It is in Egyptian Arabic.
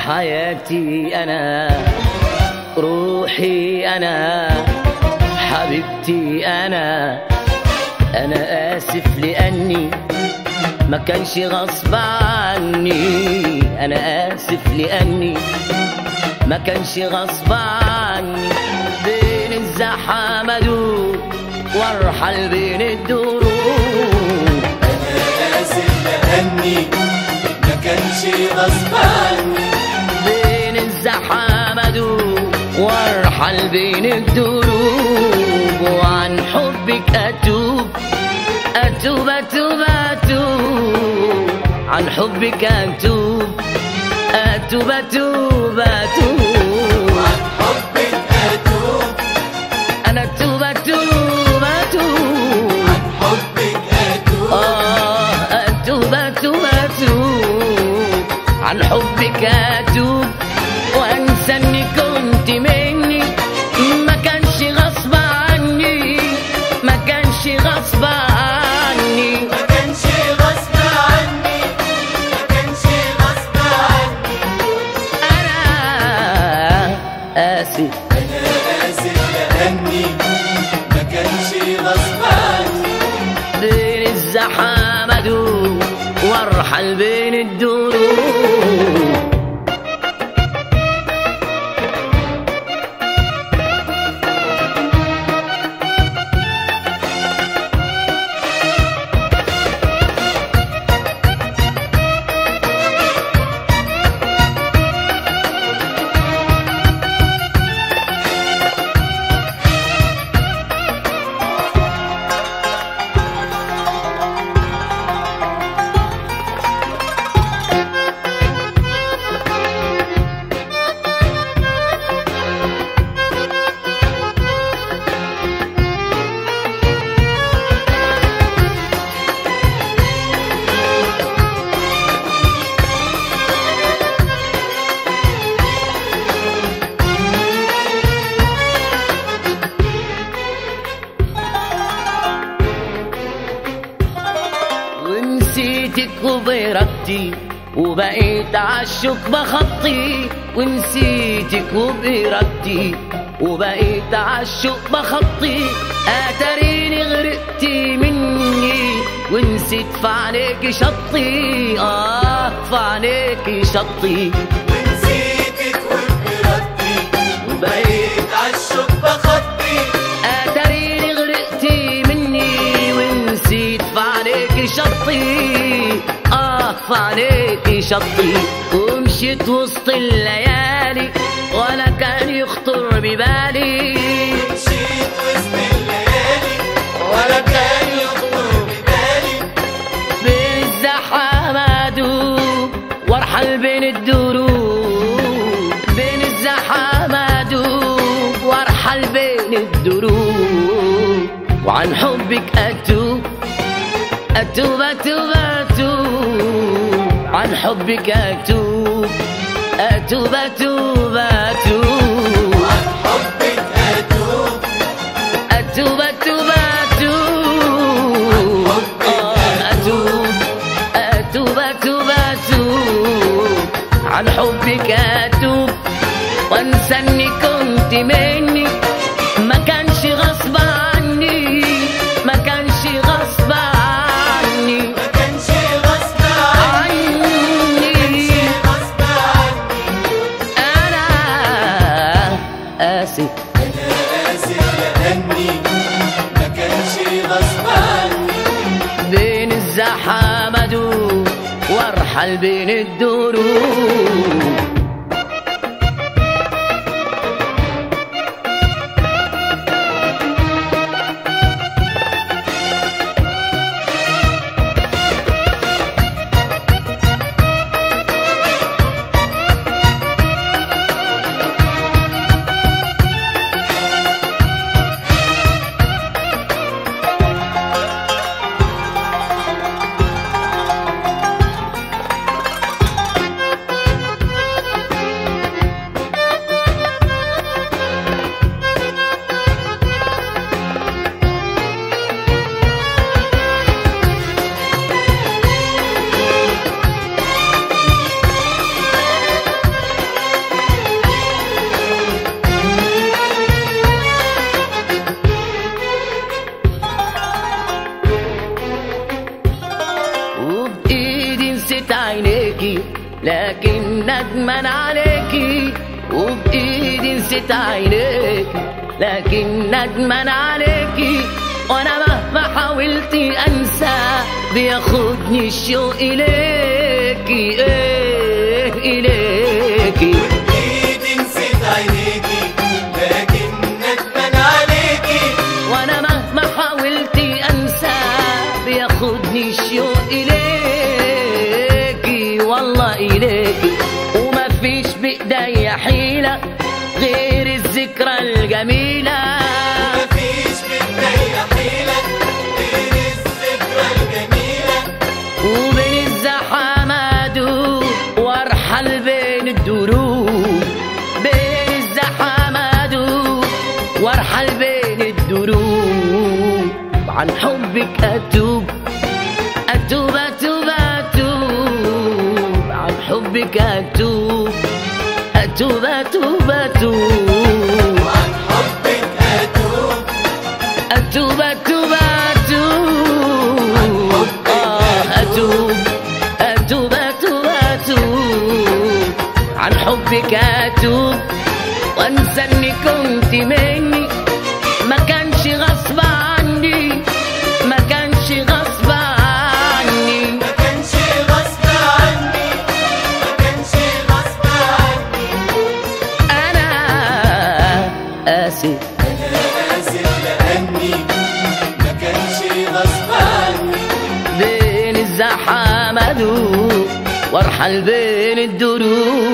حياتي أنا روحي أنا حبيبتي أنا أنا آسف لأني ما كانش غصب عني أنا آسف لأني ما كانش غصب عني بين الزحام أدوب وارحل بين الدروب أنا آسف لأني ما كانش غصب عني بين الزحام أدوب وارحل بين الدروب وعن حبك أتوب أتوب أتوب أتوب عن حبك أتوب أتوب أتوب أتوب عن حبك أتوب أنا أتوب أتوب أتوب عن حبك أتوب آه أتوب أتوب أتوب عن حبك أتوب وأنسى إني كنت مني ما كانش غصب عني ما كانش غصب عني ما كانش غصب عني ما كانش غصب عني أنا آسف أنا آسف لأني ما كانش غصب عني بين الزحام أدوب وارحل بين الدروب ونسيتك وبإرادتي وبقيت عالشوك بخطي ونسيتك وبإرادتي وبقيت عالشوك بخطي اتريني غرقتي مني ونسيت في عليك شطي اه في عليك شطي ونسيتك وبإرادتي وبقيت عالشوك بخطي اتريني غرقتي مني ونسيت في عليك شطي اه في عليك شطي ومشيت وسط الليالي ولا كان يخطر ببالي مشيت وسط الليالي ولا كان يخطر ببالي بين الزحام ادوب وارحل بين الدروب بين الزحام ادوب وارحل بين الدروب وعن حبك اتوب اتوب اتوب اتوب عن حبك اتوب اتوب اتوب اتوب عن حبك أتوب أتوب أتوب أتوب آه، أتوب أتوب أتوب أتوب عن حبك أتوب وأنسى إني كنت مني ما كانش غصب عني ما كانش غصب عني ما كانش غصب عني عني غصب عني أنا آسف أنا آسف لأني ما كانش غصب عني بين الزحام أدوب وارحل بين الدروب ندمان عليكي وبإيدي نسيت عينيكي لكن ندمان عليكي وانا مهما حاولت انسى بياخدني الشوق اليكي ايه اليكي ايدي نسيت عينيكي لكن ندمان عليكي وانا مهما حاولت انسى بياخدني الشوق اليكي والله اليكي وما فيش بايديا حيله غير الذكرى الجميله مفيش بداية حيلة غير الذكرى الجميلة وبين الزحمة ادوب وارحل بين الدروب بين الزحمة ادوب وارحل بين الدروب عن حبك اتوب اتوب اتوب اتوب عن حبك اتوب اتوب اتوب اتوب وعن حبك أتوب أتوب أتوب أتوب آه أتوب أتوب أتوب أتوب عن حبك أتوب وأنسى إني كنت مني ما كانش غصب عني ما كانش غصب عني ما كانش غصب عني ما كانش غصب عني أنا آسف أنا آسف لأني ما كانش غصب عني بين الزحمة دوب وارحل بين الدروب